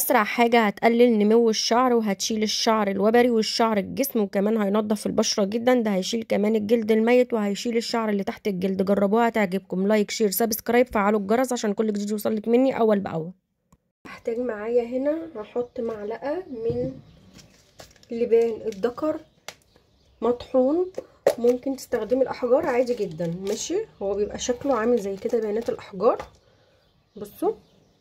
اسرع حاجه هتقلل نمو الشعر وهتشيل الشعر الوبري والشعر الجسم وكمان هينضف البشره جدا ده هيشيل كمان الجلد الميت وهيشيل الشعر اللي تحت الجلد جربوها هتعجبكم لايك شير سبسكرايب فعلوا الجرس عشان كل جديد يوصلك مني اول باول هحتاج معايا هنا هحط معلقه من لبان الذكر مطحون ممكن تستخدمي الاحجار عادي جدا ماشي هو بيبقى شكله عامل زي كده بيانات الاحجار بصوا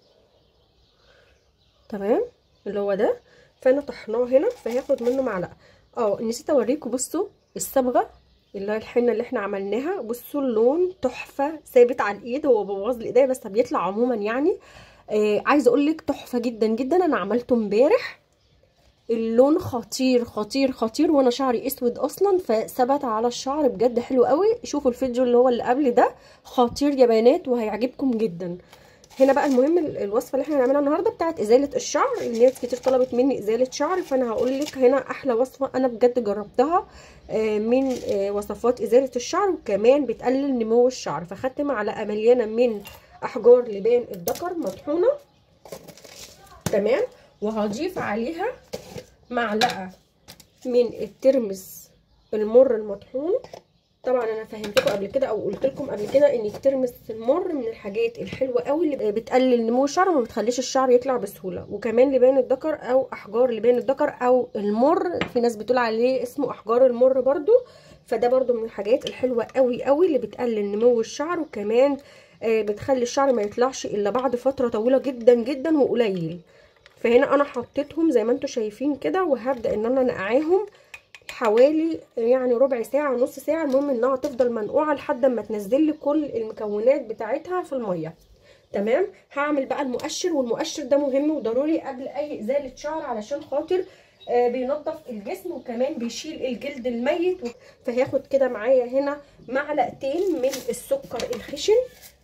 تمام اللي هو ده فانا طحناه هنا فهاخد منه معلقه اه نسيت اوريكم بصوا الصبغه اللي هي الحنه اللي احنا عملناها بصوا اللون تحفه ثابت على الايد هو بوظ لي ايديا بس بيطلع عموما يعني آه عايزه اقول لك تحفه جدا جدا انا عملته امبارح اللون خطير خطير خطير وانا شعري اسود اصلا فثبت على الشعر بجد حلو قوي شوفوا الفيديو اللي هو اللي قبل ده خطير يا بنات وهيعجبكم جدا هنا بقى المهم الوصفه اللي احنا هنعملها النهارده بتاعت ازاله الشعر الناس كتير طلبت مني ازاله شعر فانا هقول لك هنا احلى وصفه انا بجد جربتها من وصفات ازاله الشعر وكمان بتقلل نمو الشعر فخدت معلقه مليانه من احجار لبان الذكر مطحونه تمام وهضيف عليها معلقه من الترمس المر المطحون طبعا انا فهمتكم قبل كده او قلت لكم قبل كده ان الترمس المر من الحاجات الحلوه قوي اللي بتقلل نمو الشعر وما بتخليش الشعر يطلع بسهوله وكمان لبان الذكر او احجار لبان الذكر او المر في ناس بتقول عليه اسمه احجار المر برضو فده برضو من الحاجات الحلوه قوي قوي اللي بتقلل نمو الشعر وكمان بتخلي الشعر ما يطلعش الا بعد فتره طويله جدا جدا وقليل فهنا انا حطيتهم زي ما انتم شايفين كده وهبدا ان انا نقعاهم حوالي يعني ربع ساعه نص ساعه المهم انها تفضل منقوعه لحد ما تنزل لي كل المكونات بتاعتها في الميه تمام هعمل بقى المؤشر والمؤشر ده مهم وضروري قبل اي ازاله شعر علشان خاطر آه بينظف الجسم وكمان بيشيل الجلد الميت فهاخد كده معايا هنا معلقتين من السكر الخشن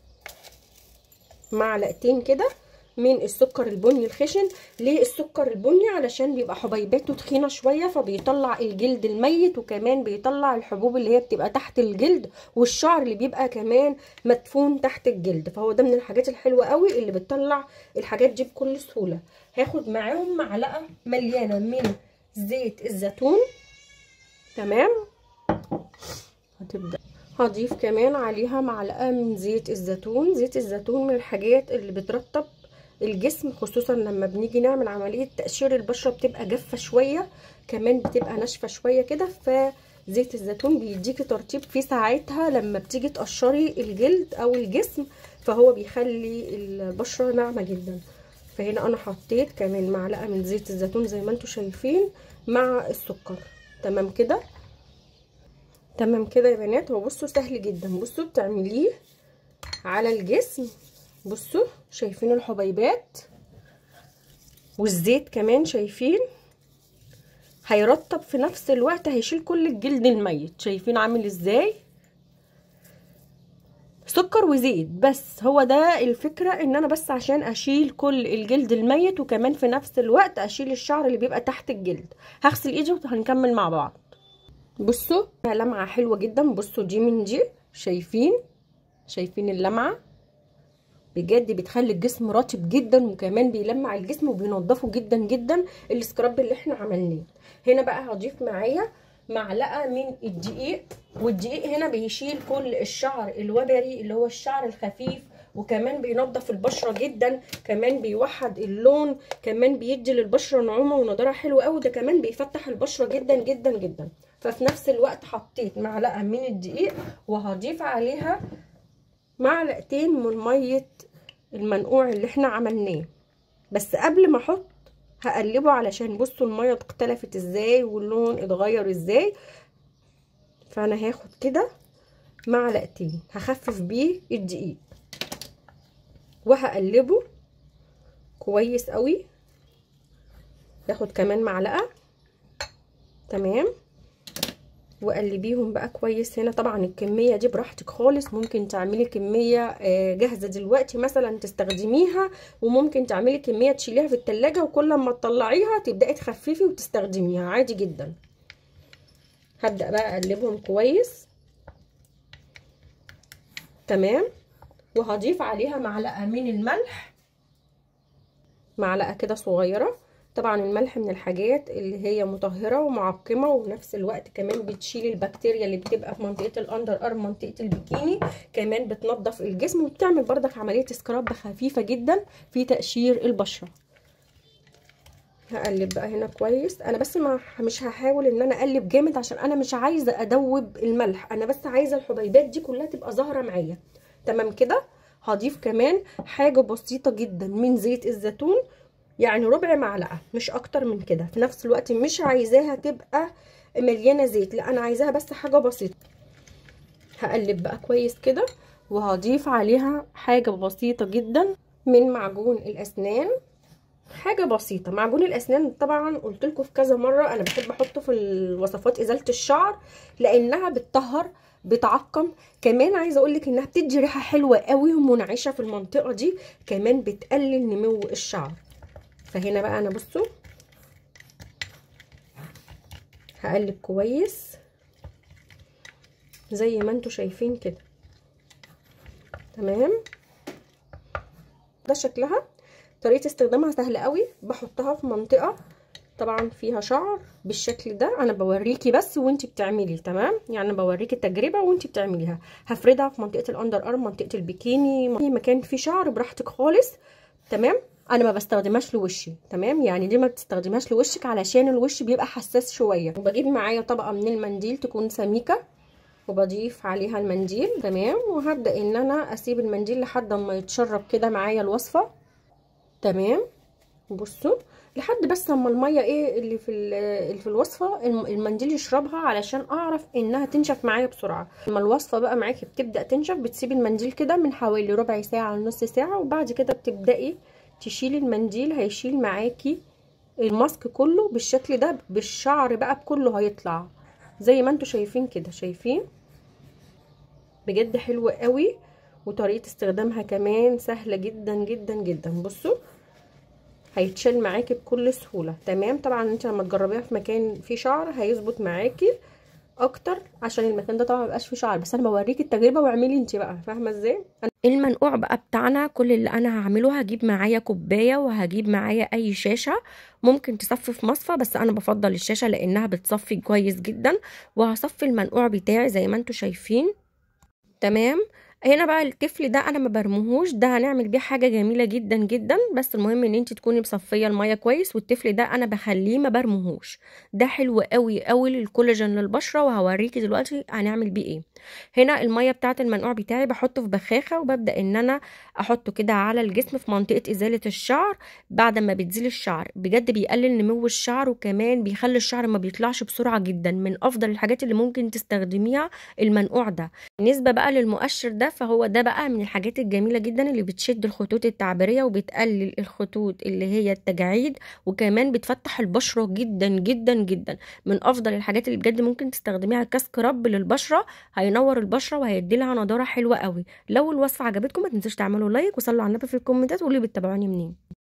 معلقتين كده من السكر البني الخشن ليه السكر البني علشان بيبقى حبيباته تخينه شويه فبيطلع الجلد الميت وكمان بيطلع الحبوب اللي هي بتبقى تحت الجلد والشعر اللي بيبقى كمان مدفون تحت الجلد فهو ده من الحاجات الحلوه قوي اللي بتطلع الحاجات دي بكل سهوله هاخد معاهم معلقه مليانه من زيت الزيتون تمام هتبدا هضيف كمان عليها معلقه من زيت الزيتون زيت الزيتون من الحاجات اللي بترطب الجسم خصوصا لما بنيجي نعمل عمليه تقشير البشره بتبقى جافه شويه كمان بتبقى ناشفه شويه كده فزيت الزيتون بيديكي ترطيب في ساعتها لما بتيجي تقشري الجلد او الجسم فهو بيخلي البشره ناعمه جدا فهنا انا حطيت كمان معلقه من زيت الزيتون زي ما انتم شايفين مع السكر تمام كده تمام كده يا بنات هو بصوا سهل جدا بصوا بتعمليه على الجسم بصوا شايفين الحبيبات والزيت كمان شايفين هيرطب في نفس الوقت هيشيل كل الجلد الميت شايفين عامل ازاي سكر وزيت بس هو ده الفكرة ان انا بس عشان اشيل كل الجلد الميت وكمان في نفس الوقت اشيل الشعر اللي بيبقى تحت الجلد هغسل ايدي وهنكمل مع بعض بصوا لمعة حلوة جدا بصوا دي من دي شايفين شايفين اللمعة بجد بتخلي الجسم رطب جدا وكمان بيلمع الجسم وبينضفه جدا جدا السكراب اللي احنا عملناه هنا بقى هضيف معايا معلقه من الدقيق والدقيق هنا بيشيل كل الشعر الوبري اللي هو الشعر الخفيف وكمان بينضف البشره جدا كمان بيوحد اللون كمان بيدي للبشره نعومه ونضاره حلوه قوي ده كمان بيفتح البشره جدا جدا جدا ففي نفس الوقت حطيت معلقه من الدقيق وهضيف عليها معلقتين من ميه المنقوع اللي احنا عملناه بس قبل ما احط هقلبه علشان بصوا الميه اختلفت ازاي واللون اتغير ازاي فانا هاخد كده معلقتين هخفف بيه الدقيق وهقلبه كويس قوي ياخد كمان معلقه تمام وقلبيهم بقى كويس هنا طبعا الكميه دي براحتك خالص ممكن تعملي كميه جاهزه دلوقتي مثلا تستخدميها وممكن تعملي كميه تشيليها في التلاجة وكل ما تطلعيها تبداي تخففي وتستخدميها عادي جدا هبدا بقى اقلبهم كويس تمام وهضيف عليها معلقه من الملح معلقه كده صغيره طبعا الملح من الحاجات اللي هي مطهره ومعقمه وفي الوقت كمان بتشيل البكتيريا اللي بتبقى في منطقه الاندر ارم منطقه البيكيني كمان بتنظف الجسم وبتعمل بردك عمليه سكراب خفيفه جدا في تقشير البشره هقلب بقى هنا كويس انا بس ما مش هحاول ان انا اقلب جامد عشان انا مش عايزه ادوب الملح انا بس عايزه الحبيبات دي كلها تبقى ظاهره معايا تمام كده هضيف كمان حاجه بسيطه جدا من زيت الزيتون يعني ربع معلقه مش اكتر من كده في نفس الوقت مش عايزاها تبقى مليانه زيت لا انا عايزاها بس حاجه بسيطه هقلب بقى كويس كده وهضيف عليها حاجه بسيطه جدا من معجون الاسنان حاجه بسيطه معجون الاسنان طبعا قلت لكم في كذا مره انا بحب احطه في الوصفات ازاله الشعر لانها بتطهر بتعقم كمان عايزه اقول لك انها بتدي ريحه حلوه قوي ومنعشه في المنطقه دي كمان بتقلل نمو الشعر فهنا بقى انا بصوا هقلب كويس زي ما انتوا شايفين كده تمام ده شكلها طريقه استخدامها سهله قوي بحطها في منطقه طبعا فيها شعر بالشكل ده انا بوريكي بس وانتي بتعملي تمام يعني بوريكي التجربه وانتي بتعمليها هفردها في منطقه الاندر ارم منطقه البيكيني اي مكان فيه شعر براحتك خالص تمام انا ما بستخدمهاش لوشي تمام يعني دي ما بتستخدمهاش لوشك علشان الوش بيبقى حساس شويه وبجيب معايا طبقه من المنديل تكون سميكه وبضيف عليها المنديل تمام وهبدا ان انا اسيب المنديل لحد ما يتشرب كده معايا الوصفه تمام بصوا لحد بس اما الميه ايه اللي في اللي في الوصفه المنديل يشربها علشان اعرف انها تنشف معايا بسرعه لما الوصفه بقى معاكي بتبدا تنشف بتسيبي المنديل كده من حوالي ربع ساعه لنص ساعه وبعد كده بتبداي تشيلي المنديل هيشيل معاكي الماسك كله بالشكل ده بالشعر بقى بكله هيطلع زي ما انتوا شايفين كده شايفين بجد حلوه قوي وطريقه استخدامها كمان سهله جدا جدا جدا بصوا هيتشال معاكي بكل سهوله تمام طبعا انت لما تجربيها في مكان فيه شعر هيظبط معاكي اكتر عشان المكان ده طبعا مبقاش فيه شعر بس انا بوريكي التجربه واعملي انت بقى فاهمه ازاي المنقوع بقى بتاعنا كل اللي انا هعمله هجيب معايا كوبايه وهجيب معايا اي شاشه ممكن تصفي في مصفى بس انا بفضل الشاشه لانها بتصفي كويس جدا وهصفي المنقوع بتاعي زي ما انتوا شايفين تمام هنا بقى التفل ده انا ما برموهوش ده هنعمل بيه حاجه جميله جدا جدا بس المهم ان انت تكوني مصفيه الميه كويس والتفل ده انا بخليه ما برموهوش ده حلو قوي قوي للكولاجين للبشره وهوريكي دلوقتي هنعمل بيه ايه هنا الميه بتاعه المنقوع بتاعي بحطه في بخاخه وببدا ان انا احطه كده على الجسم في منطقه ازاله الشعر بعد ما بتزيل الشعر بجد بيقلل نمو الشعر وكمان بيخلي الشعر ما بيطلعش بسرعه جدا من افضل الحاجات اللي ممكن تستخدميها المنقوع ده بالنسبه بقى للمؤشر ده فهو ده بقى من الحاجات الجميله جدا اللي بتشد الخطوط التعبيريه وبتقلل الخطوط اللي هي التجاعيد وكمان بتفتح البشره جدا جدا جدا من افضل الحاجات اللي بجد ممكن تستخدميها كسكراب للبشره هينور البشره وهيدي لها نضاره حلوه قوي لو الوصفه عجبتكم ما تنسوش تعملوا لايك وصلوا على النبي في الكومنتات وقولوا بتتابعوني منين